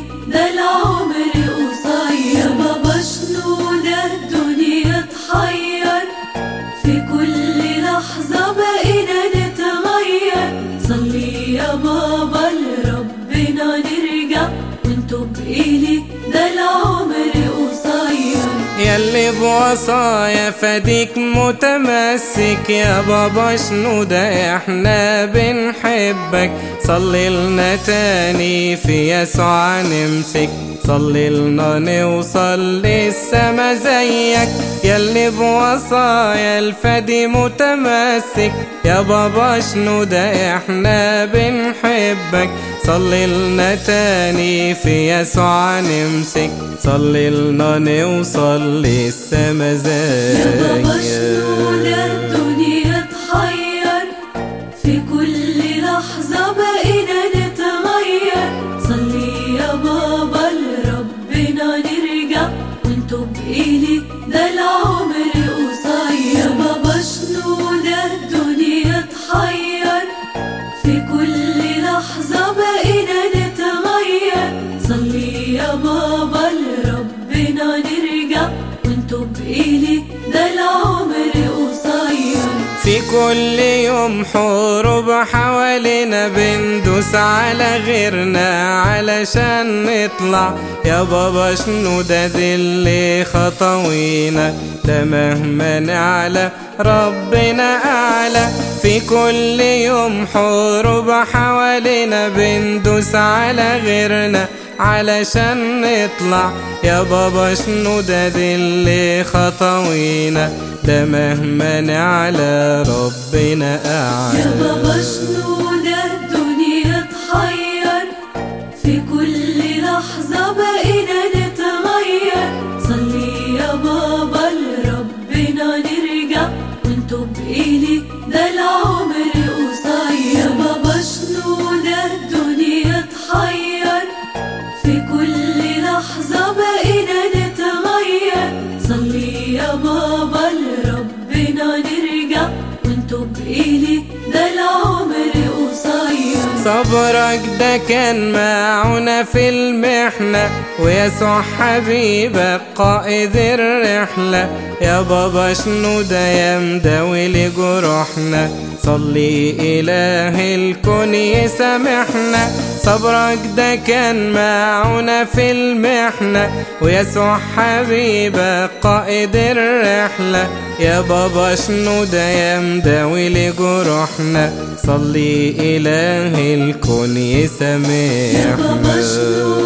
ده العمر قصير يا بابا شنو ده الدنيا تحير في كل لحظة بقينا نتغير صلي يا بابا لربنا نرجع ونتوب إليه ده العمر قصير يلي بوصايا فديك متمسك يا بابا شنو ده احنا بنحبك صلي لنا تاني في يسوع نمسك صلي لنا نوصل للسما زيك يلي بوصايا الفدي متمسك يا بابا شنو ده احنا بنحبك صلي لنا تاني في يسوع نمسك صلي لنا نوصل للسما يا بابا شنو ده زيك الدنيا تحير في كل لحظة بقينا نتغير صلي يا بابا لربنا نرجع ونتوب إليه ده العمر قصير يا بابا شنو ده الدنيا تحير في كل لحظة بقينا نتغير صلي يا بابا لربنا نرجع ونتوب إليه ده العمر قصير في كل يوم حروب حوالينا بندوس على غيرنا علشان نطلع يا بابا شنو ده دي اللي خطوينا ده مهما نعلى ربنا أعلى في كل يوم حروب حوالينا بندوس على غيرنا علشان نطلع يا بابا شنو ده دي اللي خطوينا ده مهما نعلى ربنا أعلى يا بابا شنو ده الدنيا تحير في كل لحظة بقينا نتغير صلي يا بابا لربنا نرجع ونتوب إليه ده العمر قصير يا بابا شنو ده الدنيا تحير في كل لحظة بقينا نتغير صلي يا بابا لربنا نرجع ونتوب إليه ده العمر قصير صبرك ده كان معونا في المحنة ويسوع حبيبك قائد الرحلة يا بابا شنو ده يا مداوي لجروحنا صلي إله الكون يسامحنا صبرك ده كان معونا في المحنة ويسوع حبيبك قائد الرحلة يا بابا شنو ده يا مداوي لجروحنا صلي إله الكون يا بابا يسامحنا شنو